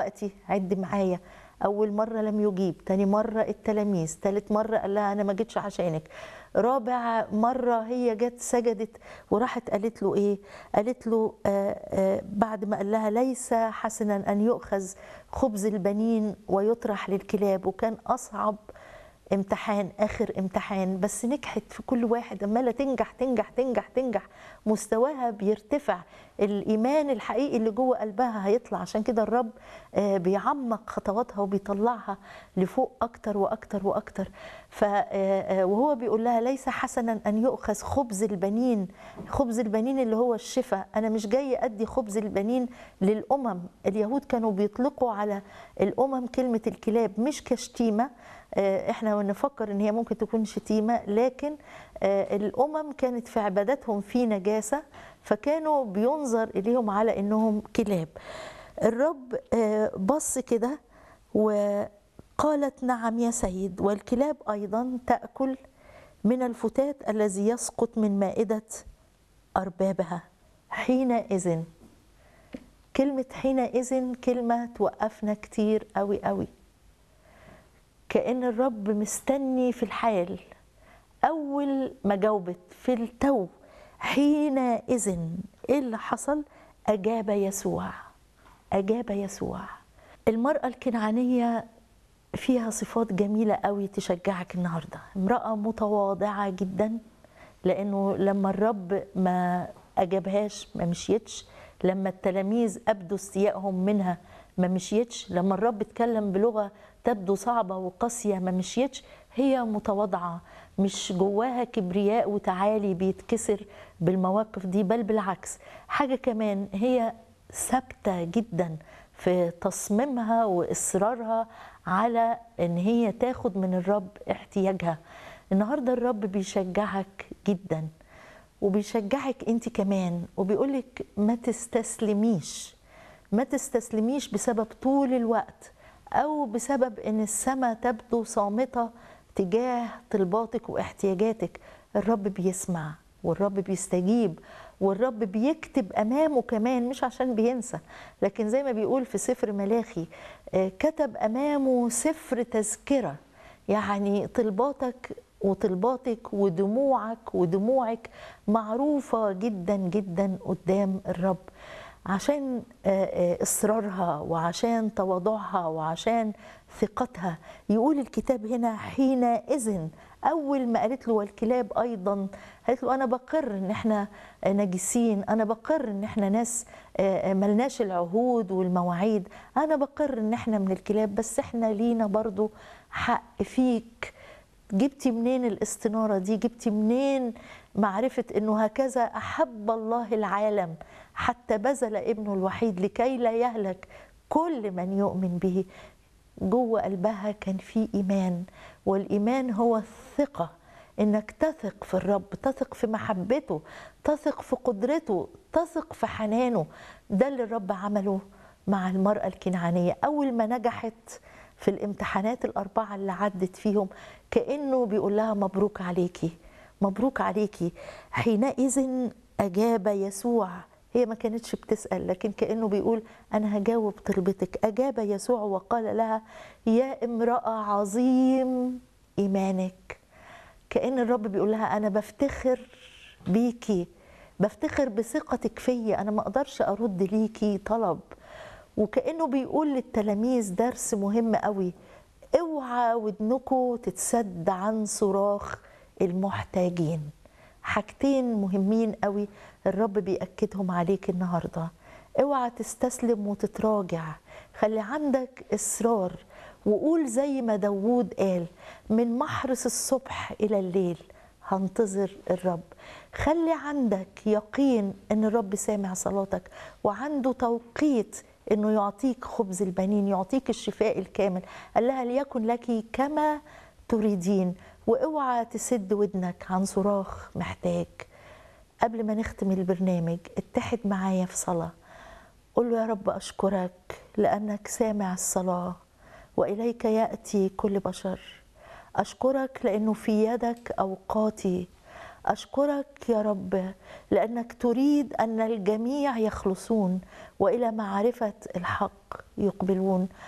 دلوقتي عد معايا اول مره لم يجيب تاني مره التلاميذ تالت مره قال لها انا ما جيتش عشانك رابع مره هي جت سجدت وراحت قالت له ايه قالت له آه آه بعد ما قال لها ليس حسنا ان يؤخذ خبز البنين ويطرح للكلاب وكان اصعب امتحان اخر امتحان بس نجحت في كل واحد عماله تنجح تنجح تنجح تنجح مستواها بيرتفع الايمان الحقيقي اللي جوه قلبها هيطلع عشان كده الرب آه، بيعمق خطواتها وبيطلعها لفوق اكتر واكتر واكتر ف آه، آه، وهو بيقول لها ليس حسنا ان يؤخذ خبز البنين خبز البنين اللي هو الشفاء انا مش جاي ادي خبز البنين للامم اليهود كانوا بيطلقوا على الامم كلمه الكلاب مش كشتيمه آه، احنا نفكر ان هي ممكن تكون شتيمه لكن آه، الامم كانت في عباداتهم في نجاسه فكانوا بينظر اليهم على انهم كلاب الرب آه، بص كده وقالت نعم يا سيد والكلاب ايضا تاكل من الفتات الذي يسقط من مائده اربابها حينئذ كلمه حينئذ كلمه توقفنا كتير قوي قوي كأن الرب مستني في الحال أول ما جاوبت في التو حينئذ إيه اللي حصل؟ أجاب يسوع أجاب يسوع المرأة الكنعانية فيها صفات جميلة قوي تشجعك النهاردة امرأة متواضعة جدا لأنه لما الرب ما أجابهاش ما مشيتش لما التلاميذ أبدوا استيائهم منها ما مشيتش لما الرب اتكلم بلغة تبدو صعبة وقاسية ما مشيتش هي متواضعة مش جواها كبرياء وتعالي بيتكسر بالمواقف دي بل بالعكس حاجة كمان هي ثابتة جدا في تصميمها وإصرارها على إن هي تاخد من الرب احتياجها النهاردة الرب بيشجعك جدا وبيشجعك انت كمان وبيقولك ما تستسلميش ما تستسلميش بسبب طول الوقت او بسبب ان السماء تبدو صامته تجاه طلباتك واحتياجاتك الرب بيسمع والرب بيستجيب والرب بيكتب امامه كمان مش عشان بينسى لكن زي ما بيقول في سفر ملاخي آه، كتب امامه سفر تذكره يعني طلباتك وطلباتك ودموعك ودموعك معروفه جدا جدا قدام الرب عشان آه، آه، اصرارها وعشان تواضعها وعشان ثقتها يقول الكتاب هنا حينئذ اول ما قالت له والكلاب ايضا قالت له انا بقر ان احنا نجسين انا بقر ان احنا ناس آه، ملناش العهود والمواعيد انا بقر ان احنا من الكلاب بس احنا لينا برضو حق فيك جبتي منين الاستناره دي جبتي منين معرفه انه هكذا احب الله العالم حتى بذل ابنه الوحيد لكي لا يهلك كل من يؤمن به جوه قلبها كان في ايمان والايمان هو الثقه انك تثق في الرب تثق في محبته تثق في قدرته تثق في حنانه ده اللي الرب عمله مع المراه الكنعانيه اول ما نجحت في الامتحانات الاربعه اللي عدت فيهم كانه بيقول لها مبروك عليكي مبروك عليكي حينئذ اجاب يسوع هي ما كانتش بتسال لكن كانه بيقول انا هجاوب طلبتك اجاب يسوع وقال لها يا امراه عظيم ايمانك كان الرب بيقول لها انا بفتخر بيكي بفتخر بثقتك فيا انا ما اقدرش ارد ليكي طلب وكانه بيقول للتلاميذ درس مهم قوي اوعى ودنكم تتسد عن صراخ المحتاجين حاجتين مهمين قوي الرب بيأكدهم عليك النهارده اوعى تستسلم وتتراجع خلي عندك اصرار وقول زي ما داوود قال من محرس الصبح الى الليل هنتظر الرب خلي عندك يقين ان الرب سامع صلاتك وعنده توقيت انه يعطيك خبز البنين يعطيك الشفاء الكامل قال لها ليكن لك كما تريدين واوعى تسد ودنك عن صراخ محتاج قبل ما نختم البرنامج اتحد معايا في صلاة قل له يا رب أشكرك لأنك سامع الصلاة وإليك يأتي كل بشر أشكرك لأنه في يدك أوقاتي أشكرك يا رب لأنك تريد أن الجميع يخلصون وإلى معرفة الحق يقبلون